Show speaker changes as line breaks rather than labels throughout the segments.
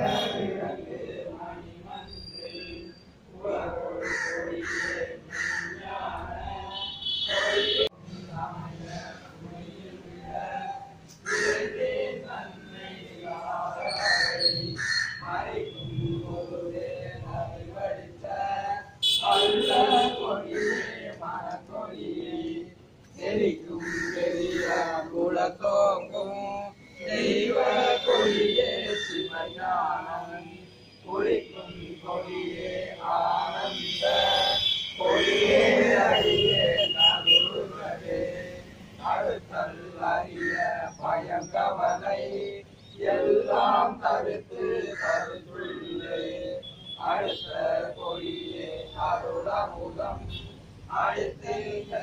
செழிக்கும் பெரிய குலத்தோங்கும் தெய்வ கொடியே சிவஞானம் குளிக்கும் கொடியே ஆனந்த கொடியே அடியே நடுவதே அடுத்தல் அறிய பயங்கவலை எல்லாம் தடுத்து தருதுள்ளே அடுத்த கொடியே அருளமுதம் அடுத்து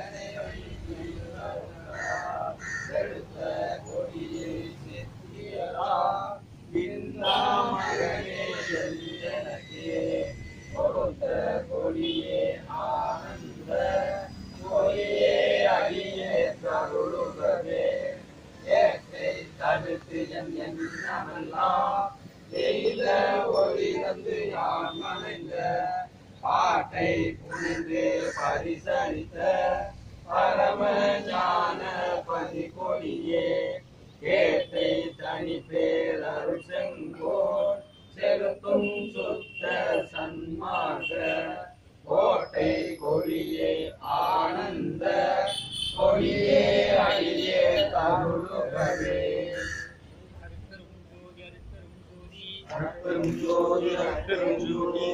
எடுத்த கொடியே சித்தியரா பின்னாமகனே எனக்கே கொடுத்த கொடியே ஆனந்த கொடியே அடியே தருளுகவே ஏற்றை தடுத்து என் எண்ணமெல்லாம் எய்த ஒளி தந்து யான் மறைந்த பாட்டை புனிந்து பரிசளித்த பரம ஞான பதி கொடியே கேட்டை தனி பேரருள் செங்கோல் செலுத்தும் சுத்த சன்மார்க்க கோட்டை கொடியே ஆனந்த கொடியே அடியே தருளுகவே அற்பெரும் ஜோதி அற்பெரும் ஜோதி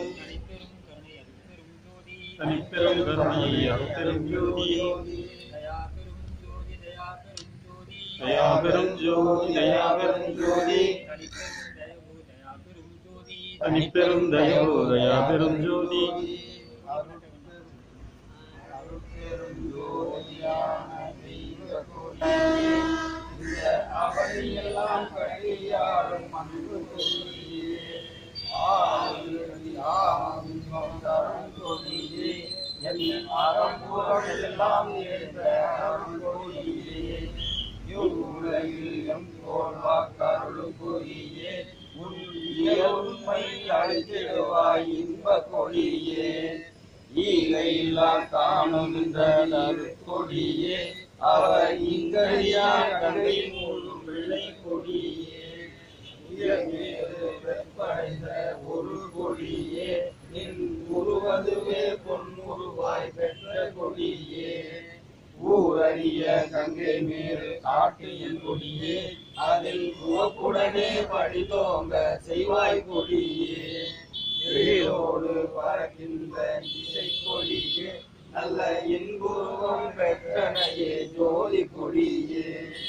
தனிப்பெரும் கருணை அருட்பெரும் ஜோதி தயாபெரும் ஜோதி தயாபெரும் ஜோதி தனிப்பெரும் தயவு தயாபெரும் ஜோதி
அருட்பெரும் ஜோதியான தெய்வ கொடி. இந்த அவதியெல்லாம் கழியாடும் அன்பு கொடியே. ஆதி ஆதிமம் தரும் கொடியே. என் அறம்புறம் எல்லாம் நிறைந்த அருங்கொடியே. இவ்வுலகில் எம் தோல்வா கருளும் கொடியே. உன் இயல்பை அழித்திடுவாய் இன்ப கொடியே ஈகையில்லா காணும் இந்த நறுக்கொடியே அவர் இங்கழியா கங்கை மூடும் வெள்ளை கொடியே உயர்மேறு வெப்படைந்த ஒரு கொடியே நின் உருவதுவே பொன்முருவாய் பெற்ற கொடியே ஊரறிய கங்கை மேறு காட்டியன் கொடியே அதில் உவப்புடனே படித்தோங்க செய்வாய் கொடியே எழிலோடு பறக்கின்ற இசை கொடியே நல்ல இன்புருவம் பெற்றனையே ஜோதி கொடியே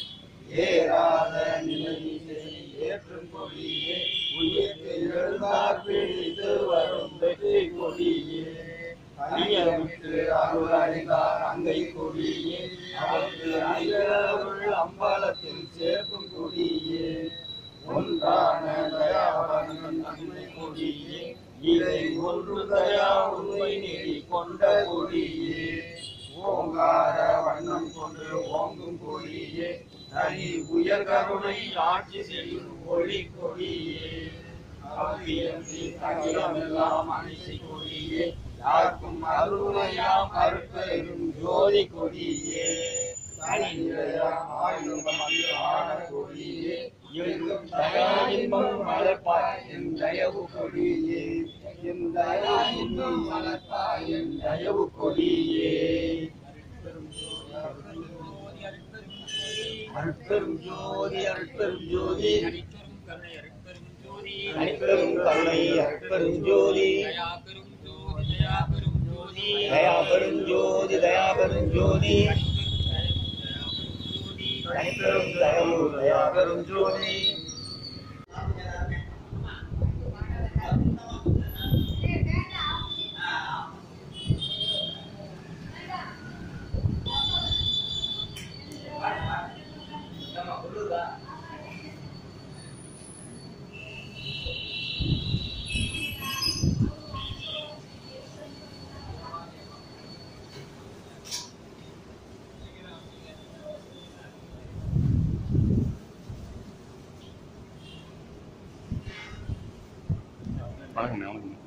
ஏறாத நிலையிலே ஏற்றும் கொடியே உயிர்த்து எழுந்தார் பிடித்து வரும் வெற்றி கொடியே அரியமிட்டு அருள் அறிந்தார் அங்கை கொடியே அவருக்கு அணிகளவுள் அம்பலத்தில் சேர்க்கும் கொடியே ஒன்றான தயாவரன் நன்மை கொடியே இதை ஒன்று தயா உண்மை நெறி கொண்ட கொடியே ஓங்கார வண்ணம் கொண்டு ஓங்கும் கொடியே தனி உயர் கருணை ஆட்சி செய்யும் ஒளி கொடியே அவ்வியந்தி அகிலமெல்லாம் அணிசை கொடியே யாருக்கும் அருணையாம் அருட்பெரும் ஜோதி கொடியே தனி நிலையாம் ஆயுதம் ஆன கொடியே எங்கும் தயா இன்பம் மலர்ப்பாய் என் தயவு கொடியே என் தயா இன்பம் மலர்ப்பாய் என் தயவு கொடியே அருட்பெரும் ஜோதி அருட்பெரும் ஜோதி அருட்பெரும் கருணை அருட்பெரும் ஜோதி தயாபெரும் ஜோதி தயாபெரும் ஜோதி அருட்பெரும் தயவு தயாபெரும் ஜோதி
வணக்கம்ண்ணே வணக்கம்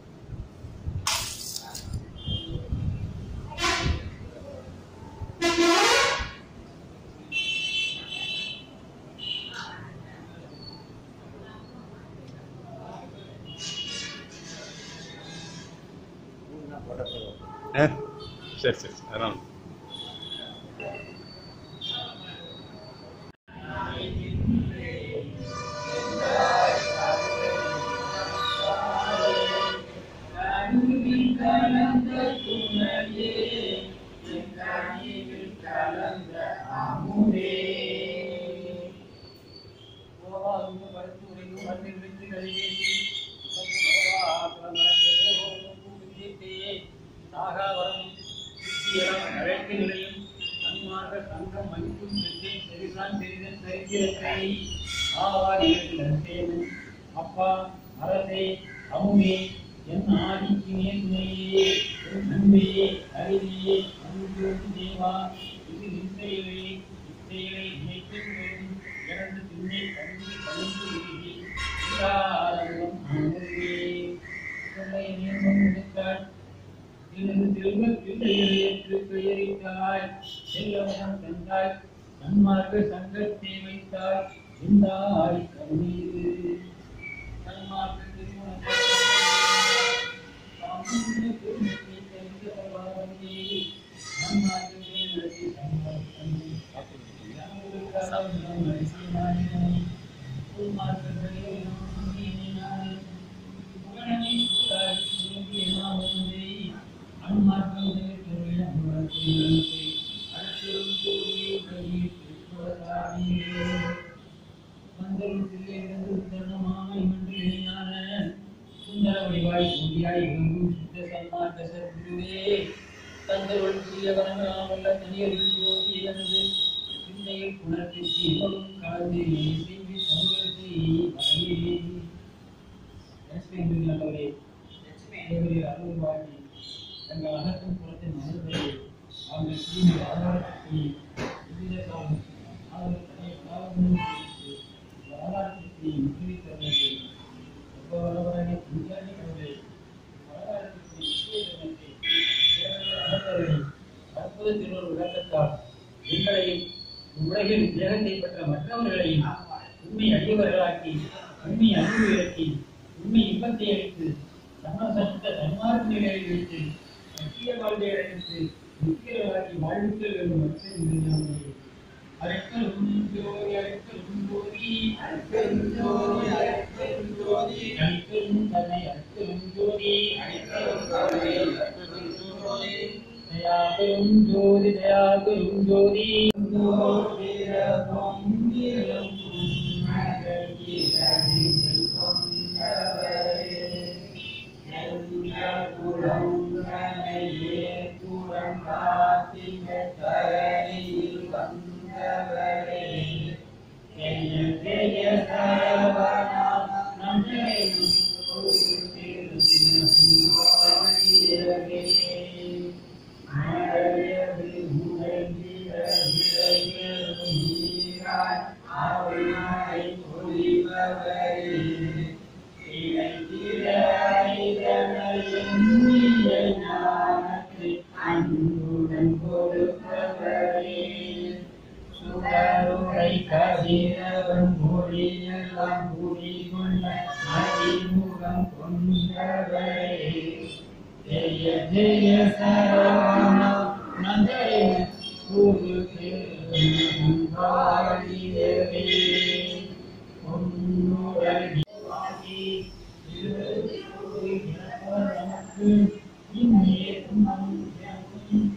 ஆ சரி சரி அதனால்
அப்பா அரசே அமுமே என் ஆதிக்கு நேர்மையே என் நன்மையே அறிவியே அன்போடு தேவா இது நிந்தையிலே இச்செயலை நினைக்கும் போதும் எனது பின்னே கல்வி கலந்து விடுகி இல்லாதவன் ஆனந்தே சொல்லை நேர்மம் எடுத்தாள் எனது செல்வ பிள்ளைகளை ஏற்று பெயரிட்டாய் செல்லவனம் தந்தாய் நன்மார்க்க சங்கத்தை வைத்தாய் எந்தாய் கண்ணீர் நன்மார்க்க திருமணத்தை சுந்தரவடிவாய் கூடியாய் எங்கும் சுத்த சன்மார்க்க சத்குருவே தந்தருள் புரியவனவல்ல தனியர்கள் யோகி எனது சிந்தையில் குணத்திற்கு எவ்வளவும் கலந்து செய்தி சமூகத்தை வரையே நல்லவரே தேவரே அருள் வாங்கி தங்கள் அகற்றும் புறத்தின் மறுபடி அவர்கள் தீமை ஆதாரத்தை எதிர்த்தாலும் அவர்கள் தன்னை காலம் வரலாற்றுக்கு முக்கியத்தவர்கள் எவ்வளவராக புரியாத கடவுளை வரலாற்றுக்கு முக்கியத்தவத்தை அற்புத திருவள்ளுவர் விளக்கத்தால் எங்களையும் உலகில் உலகத்தை பெற்ற மற்றவர்களையும் உண்மை அடியவர்களாக்கி உண்மை அன்பு இறக்கி உண்மை இன்பத்தை அளித்து சமசத்த சன்மார்க்க நிலையை வைத்து சத்திய வாழ்வை அடைத்து முக்கியர்களாக்கி வாழ்விக்க வேண்டும் மற்றும் அரைக்கலும் ஜோதி அரைக்கலும் ஜோதி அரைக்கலும் ஜோதி அரைக்கலும் ஜோதி அரைக்கலும் தன்னை அரைக்கலும் ஜோதி அரைக்கலும் ஜோதி அரைக்கலும் ஜோதி தயாபெரும் ஜோதி தயாபெரும் ஜோதி அன்புடன் கொடுப்பவரே சுடருடை கதிரவன் மொழியெல்லாம் கூறிக்கொண்ட அறிமுகம் கொண்டவரே ஜெய ஜெய சரவண நந்தே குரு வாழியவே உன்னுடன் வாழி இருபது நமக்கு இங்கே நமக்கு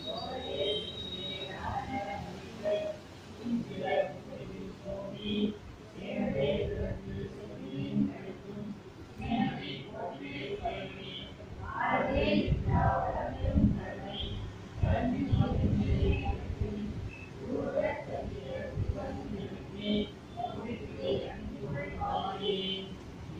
Thank you.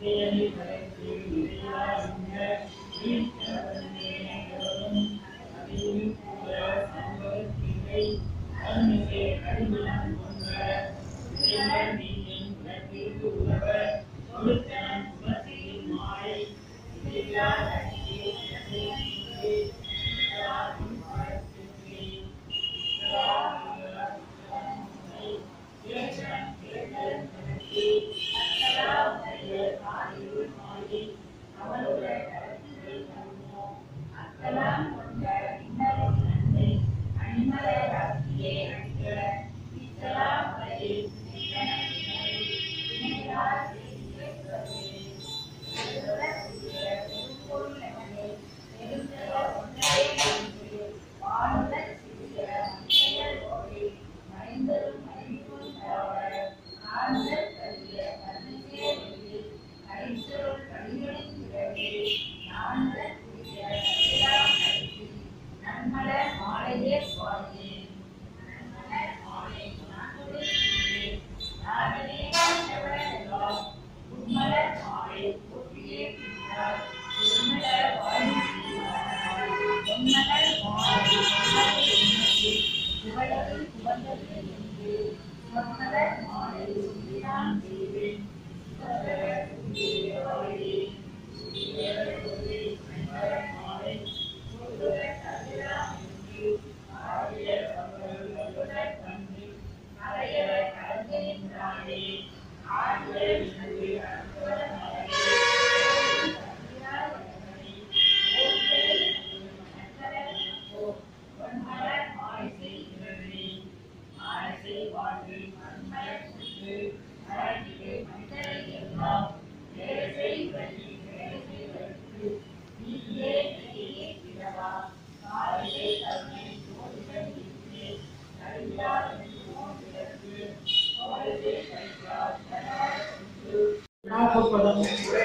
வினாப்பதம்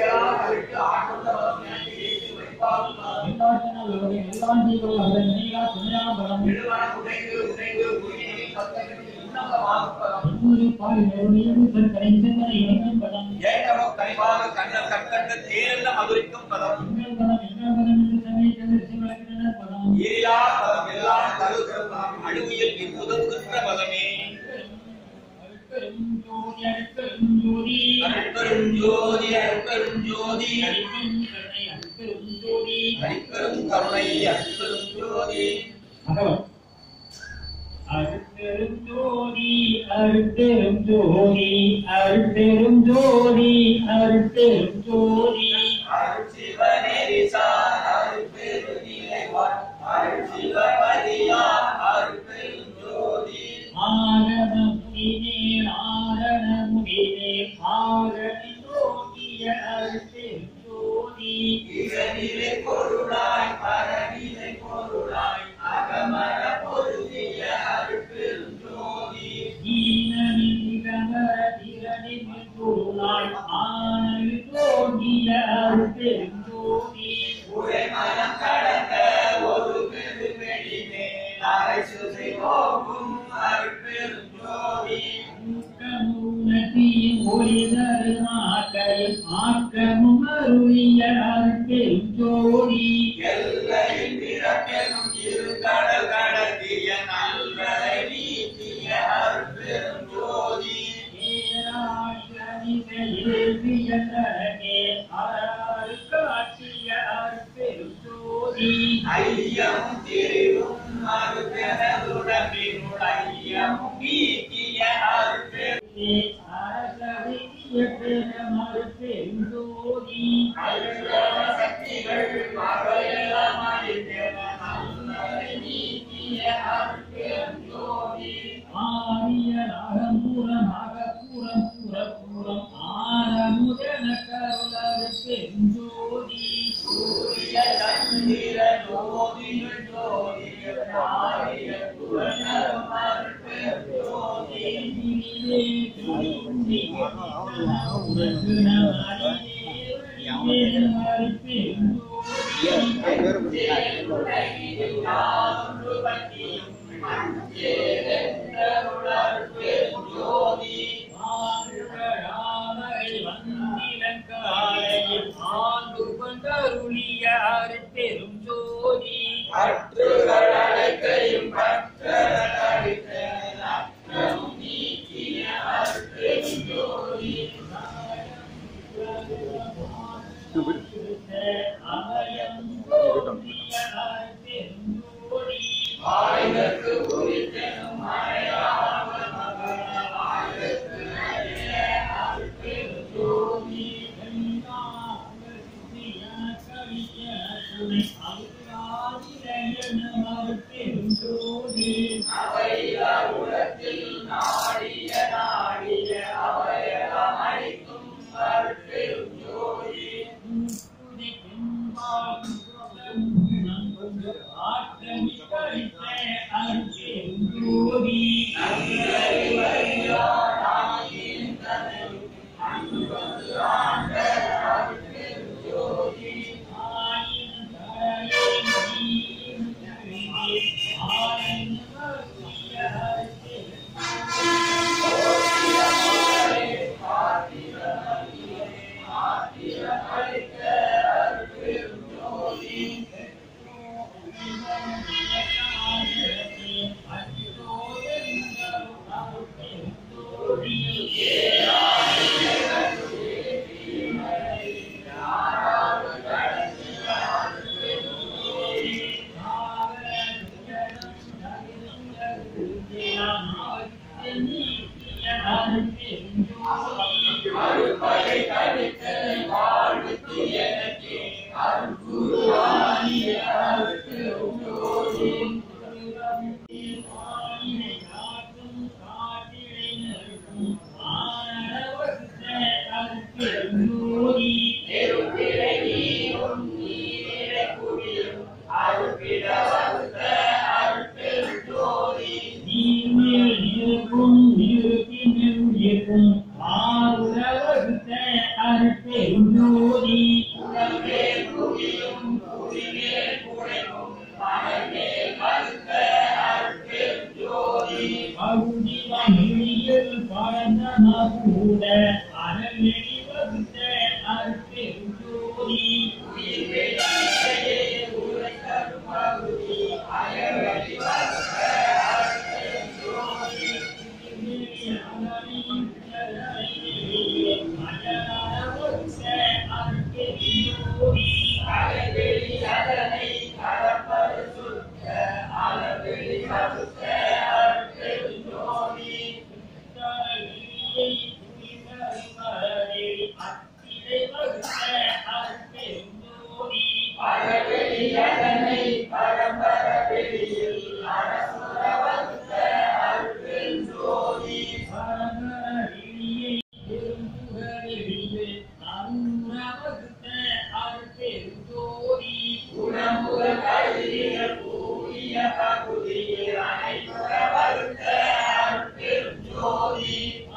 எல்லா ஜீவர்கள் அதன் நீலா துணையான பலம் எண்ணூறு பால் நெருணியும் தன் கலை சிந்தனை இணைக்கும் பலம்
மதுரிக்கும் பதம்
எங்கள் பலம் எங்கள் பலம் என்று சமயத்தில் சிவலக்கினர் பலம்
ஈரிலா பதம் எல்லாம் தருகிற பதம் அழுவியல் பின் உதவுகின்ற பதமே
அருட்பெரும் ஜோதி அருட்பெரும் ஜோதி
அருட்பெரும் ஜோதி அருட்பெரும் ஜோதி
அருட்பெரும் கருணை அருட்பெரும் ஜோதி
அருட்பெரும் கருணை அருட்பெரும் ஜோதி
அகவல் அருட்பெரும் ஜோதி அருட்பெரும் ஜோதி அருட்பெரும் ஜோதி அருட்பெரும் ஜோதி
அருட்சிவனேரிசா அருட்பெருநிலைவாழ் அருட்சிவபதியா அருட்பெரும் ஜோதி
ஆரண முடிநேர் ஆரண முடிநேர் ஆரண ஜோதிய அருட்பெரும் ஜோதி
இகநிலை பொருளாய் பரநிலை பொருளாய் அகமர பொருதிய அருட்பெரும் ஜோதி
ஈனனின் நிகமர திரணின் பொருளாய் ஆனல் ஜோதிய அருட்பெரும் ஜோதி
உரைமனம் கடந்த ஒரு பெருவெளிமே அரசு செய்வோம் அருட்பெரும் ஜோதி
ஊக்கமுன்னதியும் ஒளிதரு மாக்களில் ஆக்கமும் அருளிய அருட்பெரும் ஜோதி
எல்லையில் பிறப்பெனும் இரு கடல் கடத்திய நல்லரை நீக்கிய அருட்பெரும் ஜோதி ஐயம் திரிவும் அருட்பெருடம்பினுள் ஐயமும் நீக்கிய அருட்பெரும் சக்திகள் மறையெல்லாம் அழிந்தன நல்லரை நீக்கிய அருட்பெரும் ஜோதி சூரிய சந்திர ஜோதியுள் ஜோதியுள் ஆரிய குணரும் அருட்பெரும் ஜோதி யாதொன்று பற்றியும் அஞ்சேதென்றருள் அருட்பெரும் ஜோதி
ஆழ்கடாமரை வந்திலங்காய்
ஆயுதற்கு உரித்தெனும் உலகத்தில் நாடிய நாடிய அவையெல்லாம் அளிக்கும் அருட்பெரும் ஜோதி அருட்படை கணித்த வாழ்வுக்கு எனக்கு அருட்குருவாகிய அருட்பெரும் ஜோதி நெருப்பிலை நீரும் நீரிலை குடியும் அருட்பிட வகுத்த அருட்பெரும் ஜோதி உடம்பே குடியும் குடிலே குடைக்கும் மனமே வகுத்த அருட்பெரும் ஜோதி உயிர் வெளியே உரை தரும் பகுதி அயவழி வகுத்த அருட்பெரும் ஜோதி அலைவெளி அதனை கலப்பது சுத்த அளவெளி வகுத்த அருட்பெரும் ஜோதி பரவெளி அதனை பரம்பர வெளியில் அரசுர வகுத்த அருட்பெரும் ஜோதி உணமுக கருதிய கூறிய பகுதியில் அனைத்துற வகுத்த அருட்பெரும் ஜோதி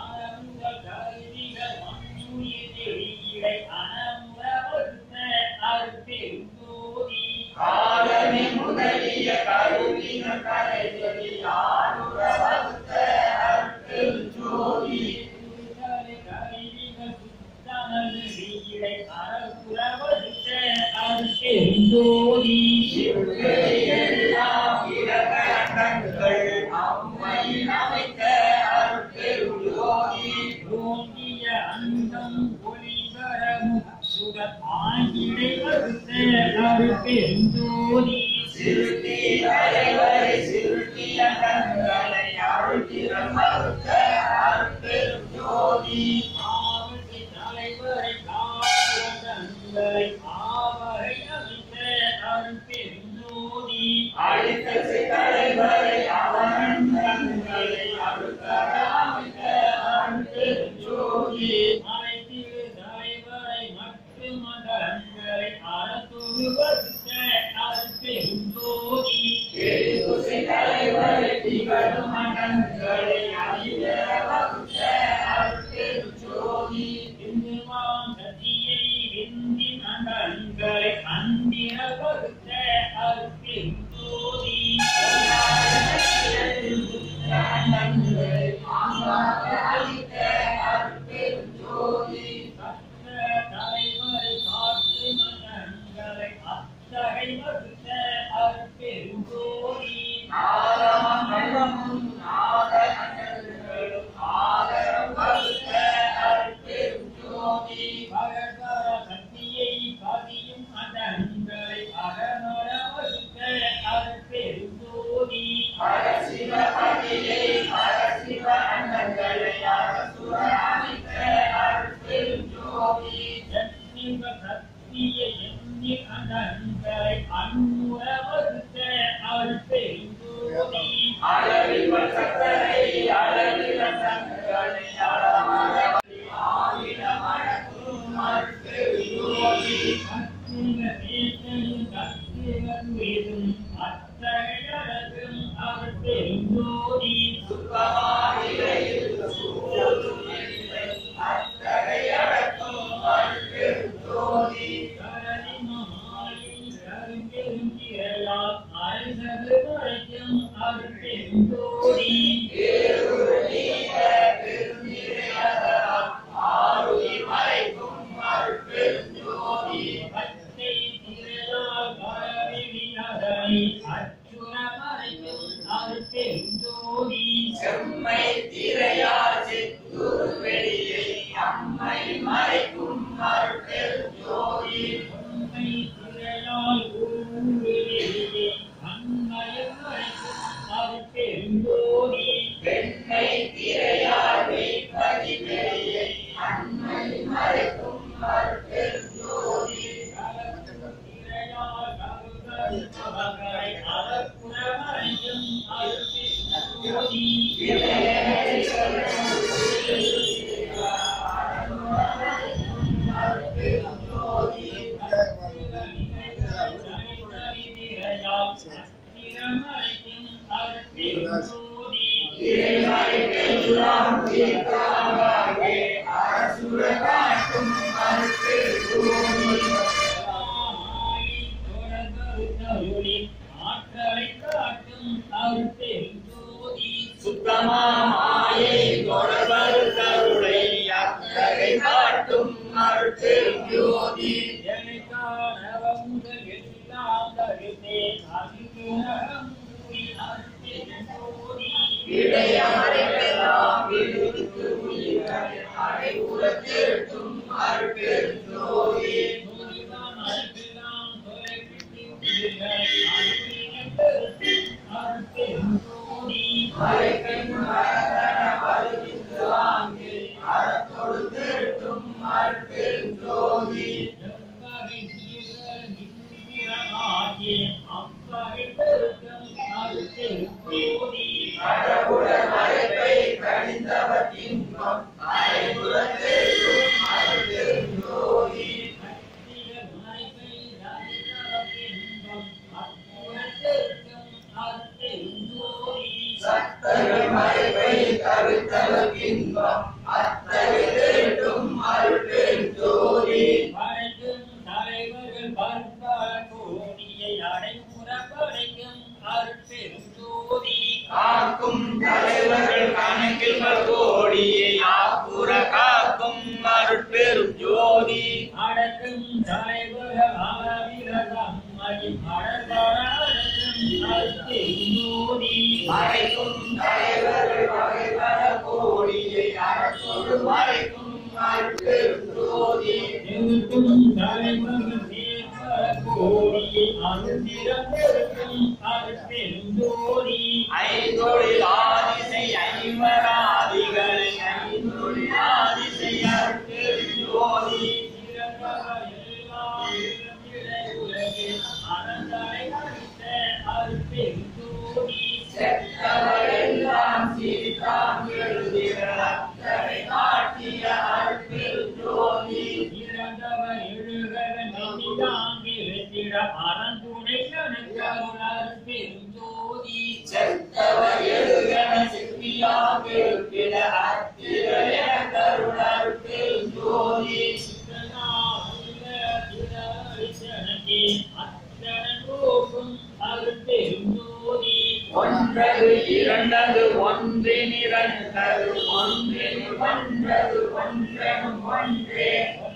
காலனி முதலிய கருவின கலைகளை ஆணுற வகுத்த அருட்பெரும் ஜோதி எல்லாம் இடகண்டங்கள் அம்மையில் அமைத்த அருட்பெரும் ஜோதி சிறுத்தி அலைவரை சிறுத்திய கண்களை அருள்திறம் வகுத்த அருட்பெரும் ஜோதி அழித்த சித்தலைவரை அவன் கண்களை அருள்தர அமைத்த அருட்பெரும் ஜோதி
அரசு எண்ணிய எண்ணி அனந்தரை அன்முறவருத்த அவள் பெருந்தோதி
அளவில் சக்கரை அளவில் சக்கரை அளவாக ஆயிரம் அழகும் அற்பெருந்தோதி
அத்திக தேசனும் கத்திகன் வேதும் அத்தகையழகும் அவள் பெருந்தோதி
சுத்தமாயிரையில் சூழும் இல்லை அத்தகைய அடக்கும் அற்பெருந்தோதி
கரணி மகாயின் கரும்பெருந்திரளால் அரசது மறைக்கும் அவள் பெருந்தோதி பச்சை திரளால் கரவிழியதனை அச்சுர மறைக்கும் அவள் பெருந்தோதி
செம்மை திரையார் சித்தூர் வெளியை அம்மை மறைக்கும் அற்பெருந்தோதி
உண்மை திரளால் ஊரிலே அன்மையில் மறைக்கும் அவள் பெருந்தோதி
பெண்மை திரையார் மெய்ப்பதி வெளியை அம்மை மறைக்கும் அற்பெருந்தோதி
திரளால் கருதல் அவர்களை அதற்குற மறைக்கும் அவள் பெருந்தோதி
சுத்தமாயே தொடர்பரு கருளை அத்தகை காட்டும் அற்பெருந்தோதி இடையாரைக்கெல்லாம் விடுவித்து உயிர்களை அடைவுறத்திருக்கும் அற்பெருந்தோதி மறைக்கும் மரதன வருவித்து வாங்கி அறத்தொடு திருட்டும் அற்பெருந்தோதி கடவுளர் மறைப்பை கணிந்தவர் இன்பம் அடைவுறத்திருக்கும் அற்பெருந்தோதி சத்தர்கள் மறைப்பை தவிர்த்தவர் இன்பம் அத்தகை திருட்டும் அற்பெருந்தோதி
படைக்கும் தலைவர்கள் பற்பல கோடியை அடைமுற படைக்கும் அருட்பெருந்தோதி
காக்கும் தலைவர்கள் கணக்கில் கோடியை ஆக்குற காக்கும் அருட்பெரும் ஜோதி
அடக்கும் தலைவர்கள் அளவிரகம் மதி அடர்பட அடக்கும் அருட்பெருந்தோதி
மறைக்கும் தலைவர்கள் வகைபட கோடியை அறத்தொடு மறைக்கும் அருட்பெரும் ஜோதி
எங்கும் தலைவர்கள் சேர்ப்பல கோடியை அருந்திரப்பெருக்கும் அருட்பெருந்தோதி
ஐந்தொழில் ஆதிசை ஐவராதிகளை ஐந்தொழில் ஆதிசை அருட்பெரும் ஜோதி செத்தவரெல்லாம் சீதாம் எழுதிற அத்தனை காட்டிய அருட்பெரும் ஜோதி செத்தவர் எழுகன சித்தியாக இருக்கிற அத்திரைய கருணர் பெருஞ்சோதி ஒன்றது இரண்டது ஒன்றின் இரண்டது ஒன்றின் ஒன்றது ஒன்றனும் ஒன்றே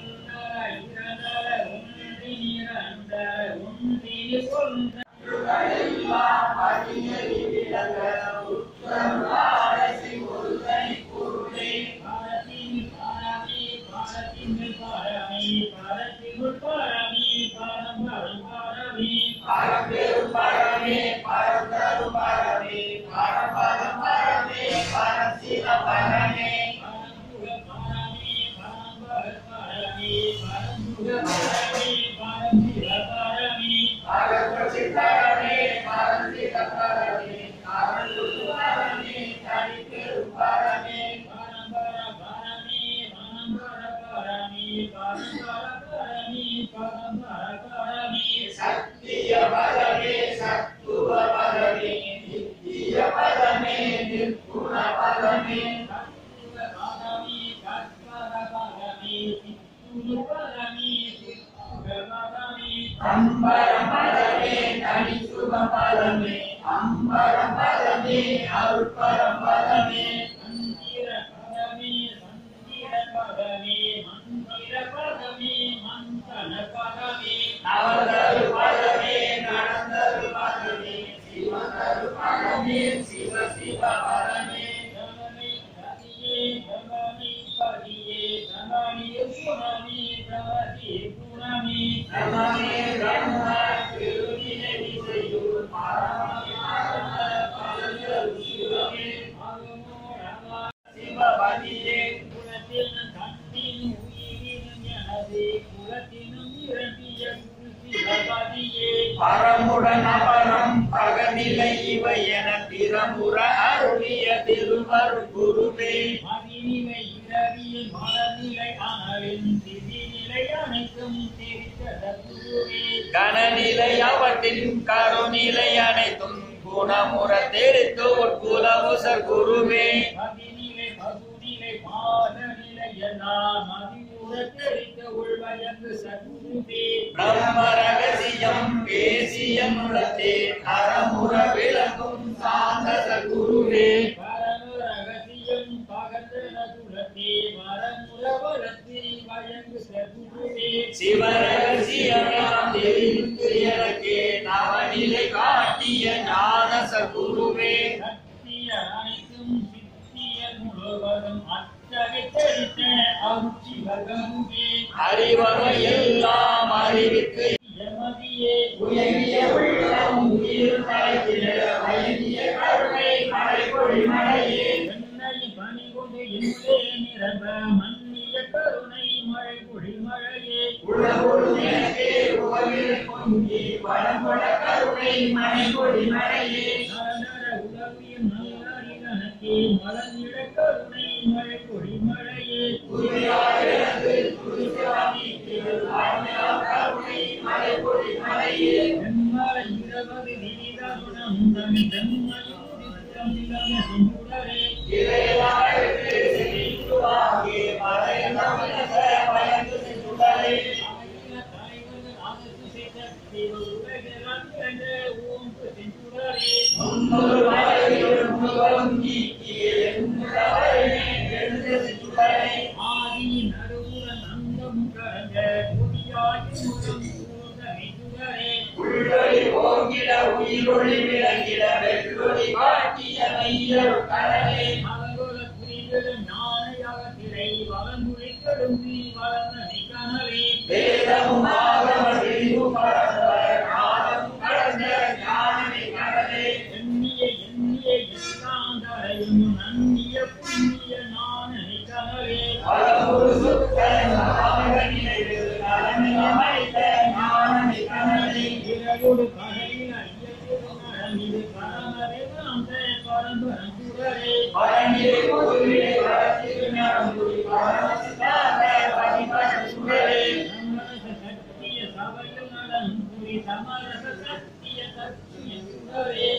எல்லாம் அறிஞரி விளங்க உத்தம் ஆரசி ஒரு தனி பொருளே பரம்பெரும் பரமே பரந்தரும் பரமே பரம்பரம் பரமே பரசிவ பரமே
பரமே
அம்பரம் பதமே தனி சுகம் பதமே அம்பரம் பதமே அருட்பரம் பதமே
மந்திர பதமே மந்திர பதமே மந்திர பதமே மந்தன பதமே
நவதரு பதமே நடந்தரு பதமே சிவதரு பதமே சிவ சிவ பதமே
தமனை பதியே தமனை பதியே தமனி குணமே தமதி குணமே
நமமே பிரம்ம திருவினை விசையூர் பரமே பரம சிவமே சிவபதியே
குலத்தில் கண்ணின் உயிரின் எனது குலத்தினும் இறங்கிய சிவபதியே
பரமுடன் அபரம் பகநிலை இவை என பிறமுற அருளிய திருவர் குருவே
மதிநிலை இரவியில் மலர்நிலை அனலின் திதிநிலை அனைத்தும் தெரிந்த குருவே
கனநிலை அவற்றின் கருநிலை அனைத்தும் குணமுற தெரித்து உட்குலமுசர் குருவே
மதிநிலை பகுநிலை பாதநிலை எல்லாம் மதியுற தெரிந்த உள்வயங்கு சத்குருவே
பிரம்ம ரகசியம் பேசிய முழத்தே அறமுற விளங்கும் சாந்த குருவே
பரம ரகசியம் பகந்தன குலத்தே வரமுற வளர்த்தி வயங்கு சத்குருவே
சிவரகசியம் தெரிந்து எனக்கே நவநிலை காட்டிய ஞான சகுருவே
சத்திய அனைத்தும் சித்திய முழுவதும் அத்தகை தெரித்த அருட்சிவகமுவே
அறிவகை எல்லாம் அறிவித்து
எமதியே
உயங்கிய உள்ளம் உயிர் மறைத்திட வயங்கிய கருணை மறைப்பொழி மழையே
என்னை பணி கொண்டு என்னே நிரம்ப மன்னிய கருணை மழை பொழி மழையே
உளவுள் எனக்கே உலகில் பொங்கி வளம்பட கருணை மறைப்பொழி மழையே
நரநர உலகில் நல்லறிகனக்கே மலர்ந்திட கருணை மழை பொழி மழையே
உரியாயிரத்து துரிசாமி திருவாழ்மையா கருணை மறைப்பொழி மழையே
செம்மலை இரவது நீதாகுணம் தன் செம்மலை உதித்தம் இளம செஞ்சுடரே
இறைவாழ்வு செழித்துவாகி மறைந்தவனச பயந்து சென்றுடரே
ஆயிர தலைவர்கள் ஆதத்து செய்த தெய்வ உலகெல்லாம் பிறந்த ஓங்கு செஞ்சுடரே
முன்னொரு மலையில் முழுவதும் நீக்கிய என்னுடவரே எழுந்து சென்றுடரே
ஆதி நடுவுடன் அங்கம் கரங்க கொடியாகி முகம் சூழ்ந்த மெய்சுடரே
உள்ளொளி ஓங்கிட உயிரொளி விளங்கிட வெற்றொளி காட்டிய மையர் கடலே
மலர்கொல புரிந்திடும் ஞானையாக திரை வளங்குழி கடும்பி வளர்ந்த நிகனலே
வேதமும் ஆகம விரிவு பரந்த நாதம் கடந்த ஞானமே கடலே
எண்ணிய எண்ணிய எல்லாந்தரையும் நன்னிய புண்ணிய ஞான நிகனலே
பலமுரு சுத்த நாமகனிலே நலமிலமைத்த ஞானமே கடலே
இரவோடு பகையில் ஐயத்திரு நடமிது பரமரே வந்த பரம்பரம் சுடரே
பரநிலை பொருளிலே வரத்திருஞானமுடி பரமசிதாந்த பதிபட சுடரே
சமரச சத்திய சபையில் நலம் புரி சமரச சத்திய சத்திய சுடரே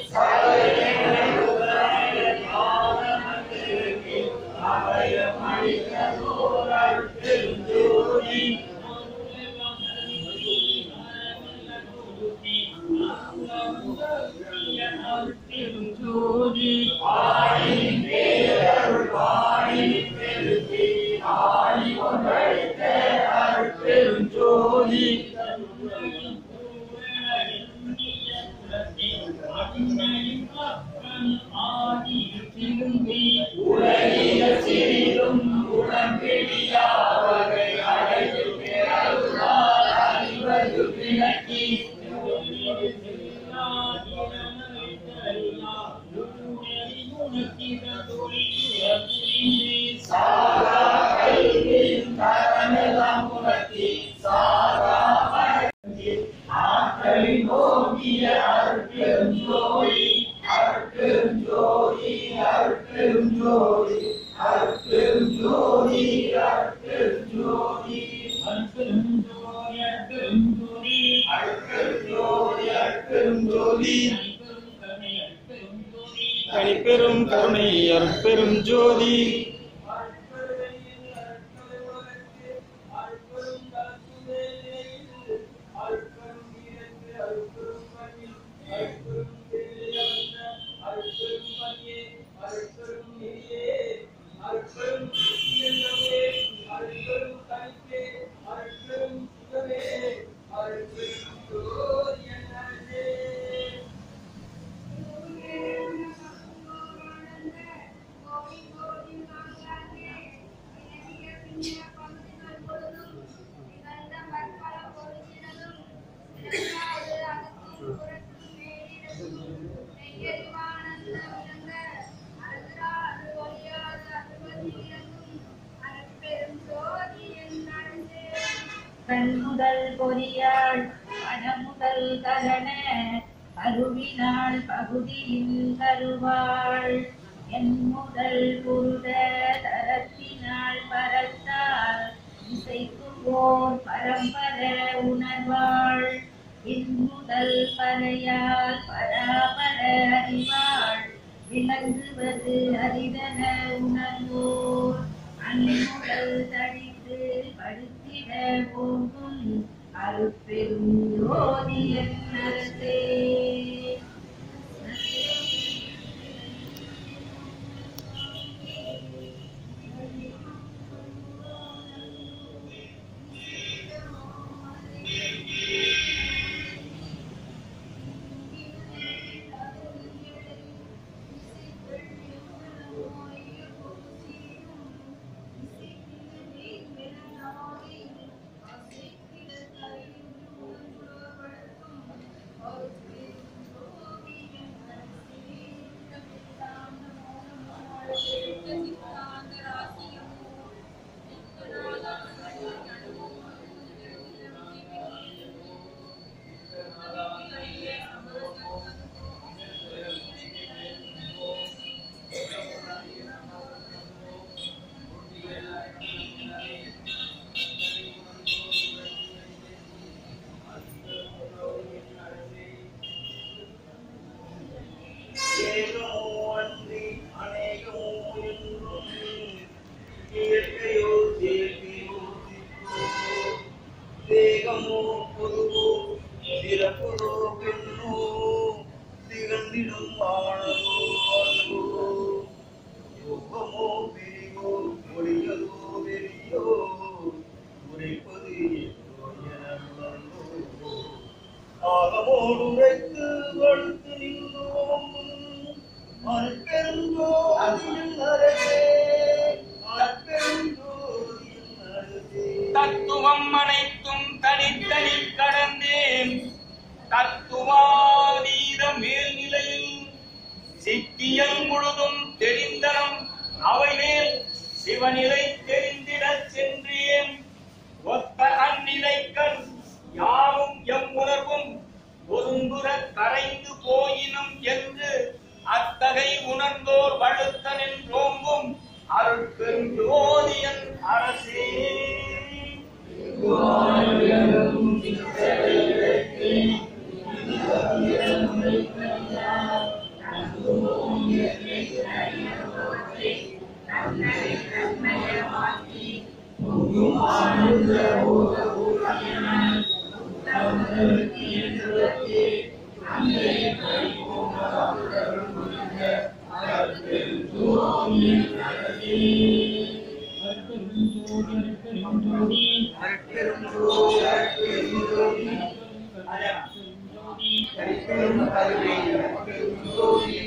ஜோதி
ஜோதி உலகிய சிறிதும் உடம்பிடியாவகை அழகில் பிறருளால் அறிவது விளக்கி சாரா கல்வியின் தரமெல்லாம் உணர்த்தி சாரா மறந்தி ஆற்றலின் நோக்கிய அருட்பெரும் ஜோதி அருட்பெரும் ஜோதி அருட்பெரும் ஜோதி அருட்பெரும் ஜோதி அருட்பெரும் ஜோதி அருட்பெரும் ஜோதி அருட்பெரும் ஜோதி
தனிப்பெரும் கருணை அருட்பெரும் ஜோதி
அருட்பெரும்
கண்முதல் பொறியாள் மனமுதல் கரண கருவினாள் பகுதியின் கருவாள் என் முதல் புருட தரத்தினாள் பரத்தால் இசைக்கும் ஓர் பரம்பர உணர்வாள் என் முதல் பறையால் பராபர அறிவாள் விளங்குவது அரிதன உணர்வோர் அன்முதல் தடித்து படுத்திட போகும் அருப்பெரும் ஜோதி என் அரசே
ஏனோ அன்றி அநேகமோ என்றும் இயற்கையோ தேவியோ சித்தோ தேகமோ பொதுவோ சிறப்புதோ பெண்ணோ திகழ்ந்திடும் ஆணவோ அன்போ யோகமோ பிரிவோ மொழியதோ வெறியோ உரைப்பது எத்தோ என உணர்ந்தோ ஆகமோடு உரைத்து வழுத்து நின்றோம் அற்பெருஞ்சோதியின் அரசே அற்பெருஞ்சோதியின் அரசே
தத்துவம் அனைத்தும் தனித்தனி கடந்தேன் தத்துவாதீத மேல்நிலையில் சித்தியம் முழுதும் தெரிந்தனம் அவை மேல் சிவநிலை தெரிந்திடச் சென்றேன் ஒத்த அந்நிலைக்கண் யாவும் எம் உணர்வும் ஒருங்குற கரைந்து போயினும் என்று அத்தகை உணர்ந்தோர் வழுத்த நின்றோங்கும் அருட்பெரும் ஜோதியன் அரசே
அற்பெருஞ்சோதி அற்பெருஞ்சோதி அற்பெரும் கருணை அற்பெருஞ்சோதி